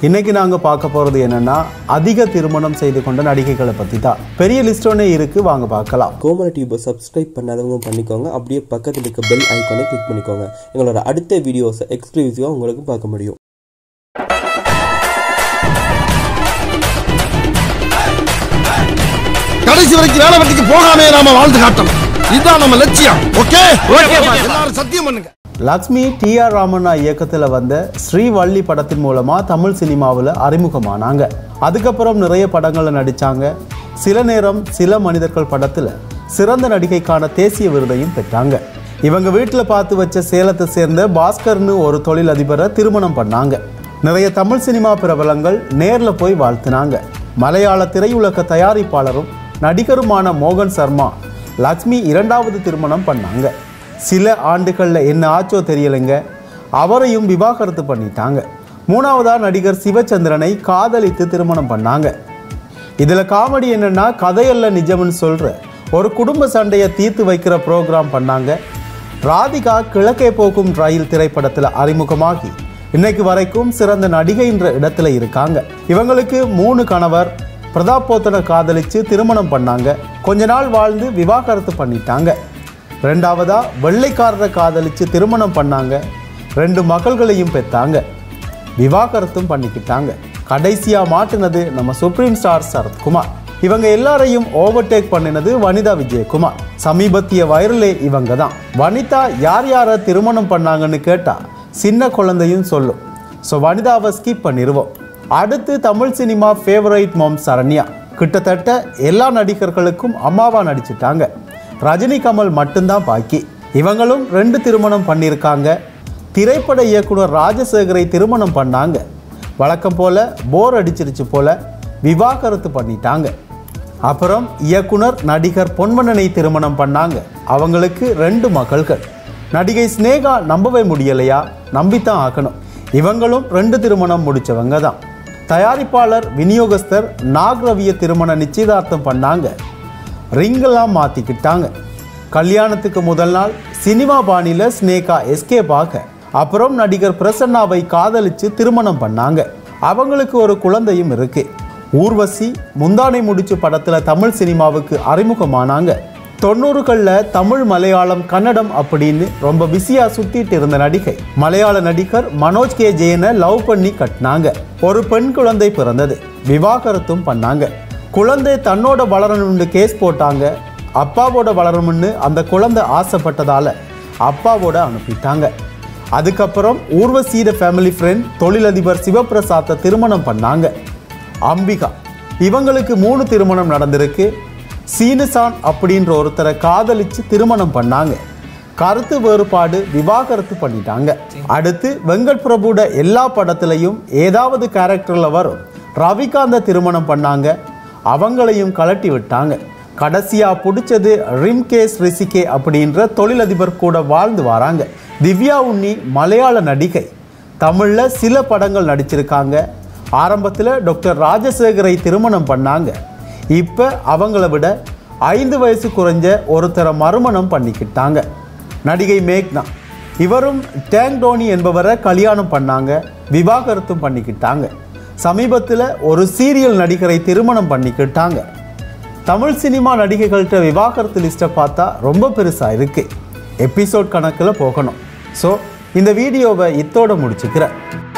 இன்னைக்கு நாங்கள் பார்க்க போகிறது என்னன்னா அதிக திருமணம் செய்து கொண்ட நடிகைகளை பற்றி தான் பெரிய லிஸ்ட் ஒன்றே இருக்குது வாங்க பார்க்கலாம் கோமல டியூபை சப்ஸ்கிரைப் பண்ணாதவங்க பண்ணிக்கோங்க அப்படியே பக்கத்தில் இருக்க பெல் ஐக்கானை கிளிக் பண்ணிக்கோங்க எங்களோட அடுத்த வீடியோஸை எக்ஸ்க்ளூசிவாக உங்களுக்கு பார்க்க முடியும் கடைசி வரைக்கும் வேலை வெட்டிக்கு போகாமே நாம வாழ்ந்து காட்டணும் இதுதான் நம்ம லட்சியம் ஓகே எல்லாரும் சத்தியம் பண்ணுங்க லக்ஷ்மி டி ஆர் ராமண்ணா இயக்கத்தில் வந்த ஸ்ரீவள்ளி படத்தின் மூலமாக தமிழ் சினிமாவில் அறிமுகமானாங்க அதுக்கப்புறம் நிறைய படங்களில் நடித்தாங்க சில நேரம் சில மனிதர்கள் படத்தில் சிறந்த நடிகைக்கான தேசிய விருதையும் பெற்றாங்க இவங்க வீட்டில் பார்த்து வச்ச சேலத்தை சேர்ந்த பாஸ்கர்னு ஒரு தொழிலதிபரை திருமணம் பண்ணாங்க நிறைய தமிழ் சினிமா பிரபலங்கள் நேரில் போய் வாழ்த்தினாங்க மலையாள திரையுலக தயாரிப்பாளரும் நடிகருமான மோகன் சர்மா லக்ஷ்மி இரண்டாவது திருமணம் பண்ணாங்க சில ஆண்டுகளில் என்ன ஆச்சோ தெரியலைங்க அவரையும் விவாகரத்து பண்ணிட்டாங்க மூணாவதா நடிகர் சிவச்சந்திரனை காதலித்து திருமணம் பண்ணாங்க இதில் காமெடி என்னன்னா கதையல்ல நிஜம்னு சொல்கிற ஒரு குடும்ப சண்டையை தீர்த்து வைக்கிற ப்ரோக்ராம் பண்ணாங்க ராதிகா கிழக்கே போகும் ரயில் திரைப்படத்தில் அறிமுகமாகி இன்னைக்கு வரைக்கும் சிறந்த நடிகைன்ற இடத்துல இருக்காங்க இவங்களுக்கு மூணு கணவர் பிரதாப் போத்தனை காதலிச்சு திருமணம் பண்ணாங்க கொஞ்ச நாள் வாழ்ந்து விவாகரத்து பண்ணிட்டாங்க ரெண்டாவதா வெள்ளைக்காரரை காதலிச்சு திருமணம் பண்ணாங்க ரெண்டு மகள்களையும் பெற்றாங்க விவாகரத்தும் பண்ணிக்கிட்டாங்க கடைசியா மாட்டுனது நம்ம சுப்ரீம் ஸ்டார் சரத்குமார் இவங்க எல்லாரையும் ஓவர்டேக் பண்ணினது வனிதா விஜயகுமார் சமீபத்திய வைரலே இவங்க தான் வனிதா யார் யாரை திருமணம் பண்ணாங்கன்னு கேட்டா சின்ன குழந்தையும் சொல்லும் ஸோ வனிதாவை ஸ்கிப் பண்ணிடுவோம் அடுத்து Tamil cinema favourite mom Saranya கிட்டத்தட்ட எல்லா நடிகர்களுக்கும் அம்மாவா நடிச்சிட்டாங்க ரஜினி கமல் மட்டும்தான் பாக்கி இவங்களும் ரெண்டு திருமணம் பண்ணியிருக்காங்க திரைப்பட இயக்குனர் ராஜசேகரை திருமணம் பண்ணாங்க வழக்கம் போல போர் அடிச்சிருச்சு போல விவாகரத்து பண்ணிட்டாங்க அப்புறம் இயக்குனர் நடிகர் பொன்மனனை திருமணம் பண்ணாங்க அவங்களுக்கு ரெண்டு மகள்கள் நடிகை ஸ்னேகா நம்பவே முடியலையா நம்பித்தான் ஆக்கணும் இவங்களும் ரெண்டு திருமணம் முடிச்சவங்க தான் தயாரிப்பாளர் விநியோகஸ்தர் நாகரவிய திருமண நிச்சயதார்த்தம் பண்ணாங்க ரிங்கெல்லாம் மாற்றிக்கிட்டாங்க கல்யாணத்துக்கு முதல் நாள் சினிமா பாணியில் ஸ்னேகா எஸ்கேப் ஆக அப்புறம் நடிகர் பிரசன்னாவை காதலிச்சு திருமணம் பண்ணாங்க அவங்களுக்கு ஒரு குழந்தையும் இருக்கு ஊர்வசி முந்தானை முடிச்சு படத்தில் தமிழ் சினிமாவுக்கு அறிமுகமானாங்க தொண்ணூறுகளில் தமிழ் மலையாளம் கன்னடம் அப்படின்னு ரொம்ப பிஸியாக சுத்திட்டு இருந்த நடிகை மலையாள நடிகர் மனோஜ் கே ஜெயனை லவ் பண்ணி கட்டினாங்க ஒரு பெண் குழந்தை பிறந்தது விவாகரத்தும் பண்ணாங்க குழந்தை தன்னோட வளரணும்னு கேஸ் போட்டாங்க அப்பாவோட வளரணும்னு அந்த குழந்தை ஆசைப்பட்டதால அப்பாவோட அனுப்பிட்டாங்க அதுக்கப்புறம் ஊர்வசீட ஃபேமிலி ஃப்ரெண்ட் தொழிலதிபர் சிவபிரசாத்தை திருமணம் பண்ணாங்க அம்பிகா இவங்களுக்கு மூணு திருமணம் நடந்திருக்கு சீனுசான் அப்படின்ற ஒருத்தரை காதலிச்சு திருமணம் பண்ணாங்க கருத்து வேறுபாடு விவாகரத்து பண்ணிட்டாங்க அடுத்து வெங்கட் பிரபுட எல்லா படத்துலையும் ஏதாவது கேரக்டரில் வரும் ரவிகாந்த திருமணம் பண்ணாங்க அவங்களையும் கலட்டி விட்டாங்க கடைசியாக பிடிச்சது ரிம்கேஸ் ரிஷிகே அப்படின்ற தொழிலதிபர் கூட வாழ்ந்து வராங்க திவ்யா உன்னி மலையாள நடிகை தமிழில் சில படங்கள் நடிச்சிருக்காங்க ஆரம்பத்தில் டாக்டர் ராஜசேகரை திருமணம் பண்ணாங்க இப்போ அவங்கள விட ஐந்து வயசு குறைஞ்ச ஒருத்தரை மறுமணம் பண்ணிக்கிட்டாங்க நடிகை மேக்னா இவரும் டேங் டோனி என்பவரை கல்யாணம் பண்ணாங்க விவாகரத்தும் பண்ணிக்கிட்டாங்க சமீபத்தில் ஒரு சீரியல் நடிகரை திருமணம் பண்ணிக்கிட்டாங்க தமிழ் சினிமா நடிகைகள்கிட்ட விவாகரத்து லிஸ்ட்டை பார்த்தா ரொம்ப பெருசாக இருக்குது எபிசோட் கணக்கில் போகணும் ஸோ இந்த வீடியோவை இத்தோட முடிச்சுக்கிறேன்